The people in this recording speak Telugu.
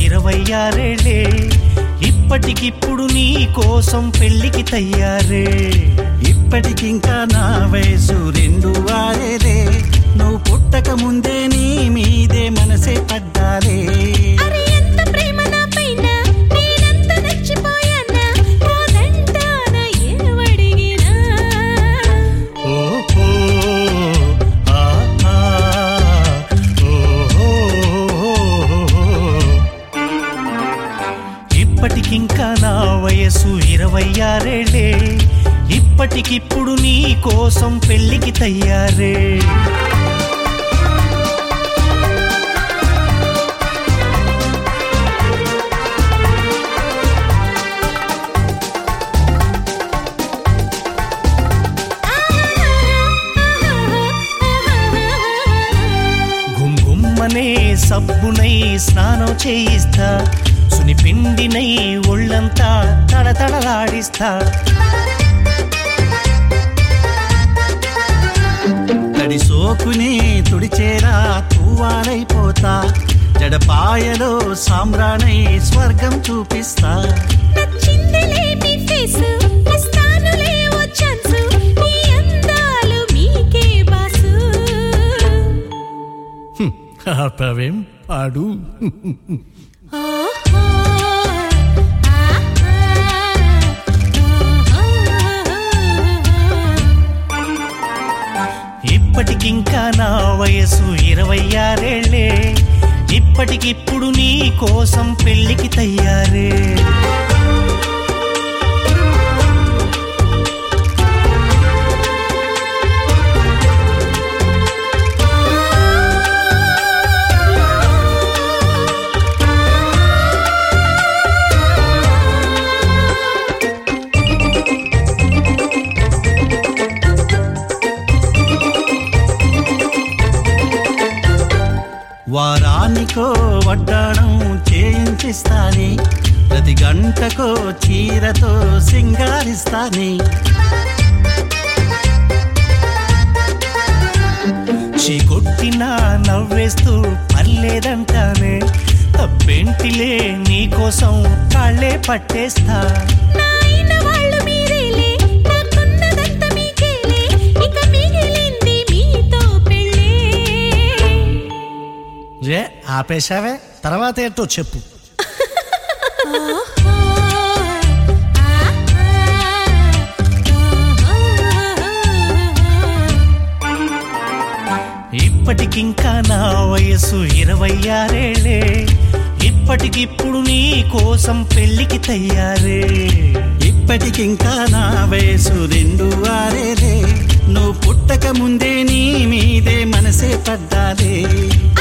ఇరవై ఆరేళ్ళే ఇప్పటికిప్పుడు నీ కోసం పెళ్లికి తయ్యారే ఇప్పటికింకా నా వయసు రెండు వారేలే నువ్వు పుట్టక ముందే నీ మీదే మనసే పడ్డాలే అరే ఎంత ప్రేమ నా పైన నేనంత నచ్చిపోయానా కాదంటానా ఏమడిగినా ఓహో ఆహా ఓహో ఇప్పటికింకా నా వయసు ఇరవై ఆరేళ్ళే ఇప్పటికిప్పుడు నీ కోసం పెళ్లికి తయ్యారే గుమ్గుమ్మనే సబ్బునై స్నానం చేయిస్తా సునిపిండినై ఒళ్ళంతా తడతడలాడిస్తా తడి సోకుని తుడిచేరా తువ్వాలైపోతా జడపాయలో సామ్రాణై స్వర్గం చూపిస్తా నచ్చిందిలే మీ ఫేసు ఇస్తానులే ఓ ఛాన్సు మీ అందాలు మీకే బాసు ఆపవేం పాడు ఓహో ఇప్పటికింకా నా వయసు ఇరవై ఆరేళ్లే ఇప్పటికిప్పుడు నీ కోసం పెళ్లికి తయ్యారే వారానికో వడ్డాణం చేయించిస్తాని ప్రతి గంటకో చీరతో సింగారిస్తాని చీకొట్టినా నవ్వేస్తూ పర్లేదంటానే తప్పేంటిలే నీకోసం కాళ్ళే పట్టేస్తా నాయన వాళ్ళు మీరేలే నాకున్నదంతా మీకేలే ఇక మిగిలింది మీతో పెళ్ళే రే ఆపేశావే తర్వాత ఏంటో చెప్పు ఓహో ఇప్పటికింకా నా వయసు ఇరవై ఆరేళ్లే ఇప్పటికిప్పుడు నీ కోసం పెళ్లికి తయ్యారే ఇప్పటికింకా నా వయసు రెండు వారేలే నువ్వు పుట్టక ముందే నీ మీదే మనసే పడ్డాలే